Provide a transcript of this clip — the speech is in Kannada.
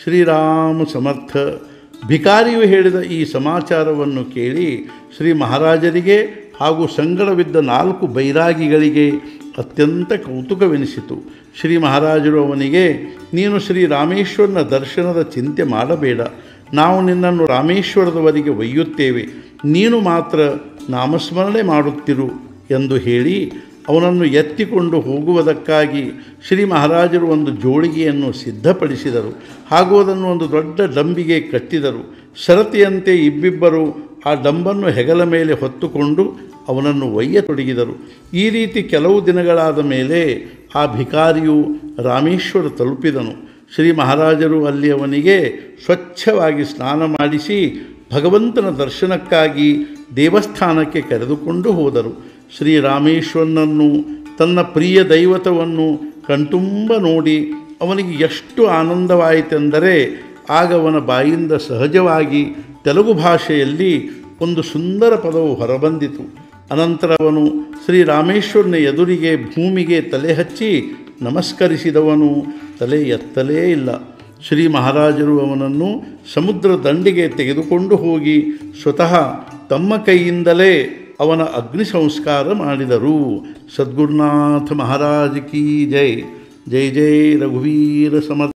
ಶ್ರೀರಾಮ ಸಮರ್ಥ ಭಿಕಾರಿಯು ಹೇಳಿದ ಈ ಸಮಾಚಾರವನ್ನು ಕೇಳಿ ಶ್ರೀ ಮಹಾರಾಜರಿಗೆ ಹಾಗೂ ಸಂಗಡವಿದ್ದ ನಾಲ್ಕು ಬೈರಾಗಿಗಳಿಗೆ ಅತ್ಯಂತ ಕೌತುಕವೆನಿಸಿತು ಶ್ರೀ ಮಹಾರಾಜರು ಅವನಿಗೆ ನೀನು ಶ್ರೀ ರಾಮೇಶ್ವರನ ದರ್ಶನದ ಚಿಂತೆ ಮಾಡಬೇಡ ನಾವು ನಿನ್ನನ್ನು ರಾಮೇಶ್ವರದವರೆಗೆ ಒಯ್ಯುತ್ತೇವೆ ನೀನು ಮಾತ್ರ ನಾಮಸ್ಮರಣೆ ಮಾಡುತ್ತಿರು ಎಂದು ಹೇಳಿ ಅವನನ್ನು ಎತ್ತಿಕೊಂಡು ಹೋಗುವುದಕ್ಕಾಗಿ ಶ್ರೀ ಮಹಾರಾಜರು ಒಂದು ಜೋಳಿಗೆಯನ್ನು ಸಿದ್ಧಪಡಿಸಿದರು ಹಾಗೂ ಅದನ್ನು ಒಂದು ದೊಡ್ಡ ಡಂಬಿಗೆ ಕಟ್ಟಿದರು ಸರತಿಯಂತೆ ಇಬ್ಬಿಬ್ಬರು ಆ ಡಂಬನ್ನು ಹೆಗಲ ಮೇಲೆ ಹೊತ್ತುಕೊಂಡು ಅವನನ್ನು ಒಯ್ಯತೊಡಗಿದರು ಈ ರೀತಿ ಕೆಲವು ದಿನಗಳಾದ ಮೇಲೆ ಆ ಭಿಕಾರಿಯು ರಾಮೇಶ್ವರ ತಲುಪಿದನು ಶ್ರೀ ಮಹಾರಾಜರು ಅಲ್ಲಿ ಅವನಿಗೆ ಸ್ವಚ್ಛವಾಗಿ ಸ್ನಾನ ಮಾಡಿಸಿ ಭಗವಂತನ ದರ್ಶನಕ್ಕಾಗಿ ದೇವಸ್ಥಾನಕ್ಕೆ ಕರೆದುಕೊಂಡು ಹೋದರು ಶ್ರೀ ರಾಮೇಶ್ವರನನ್ನು ತನ್ನ ಪ್ರಿಯ ದೈವತವನ್ನು ಕಣ್ತುಂಬ ನೋಡಿ ಅವನಿಗೆ ಎಷ್ಟು ಆನಂದವಾಯಿತೆಂದರೆ ಆಗ ಅವನ ಬಾಯಿಂದ ಸಹಜವಾಗಿ ತೆಲುಗು ಭಾಷೆಯಲ್ಲಿ ಒಂದು ಸುಂದರ ಪದವು ಹೊರಬಂದಿತು ಅನಂತರ ಅವನು ಶ್ರೀ ರಾಮೇಶ್ವರನ ಎದುರಿಗೆ ಭೂಮಿಗೆ ತಲೆ ಹಚ್ಚಿ ನಮಸ್ಕರಿಸಿದವನು ತಲೆ ಎತ್ತಲೇ ಇಲ್ಲ ಶ್ರೀ ಮಹಾರಾಜರು ಅವನನ್ನು ಸಮುದ್ರ ದಂಡಿಗೆ ತೆಗೆದುಕೊಂಡು ಹೋಗಿ ಸ್ವತಃ ತಮ್ಮ ಕೈಯಿಂದಲೇ ಅವನ ಅಗ್ನಿ ಸಂಸ್ಕಾರ ಮಾಡಿದರು ಸದ್ಗುರುನಾಥ ಮಹಾರಾಜ್ ಕಿ ಜೈ ಜೈ ಜೈ ರಘುವೀರ ಸಮರ್ಥ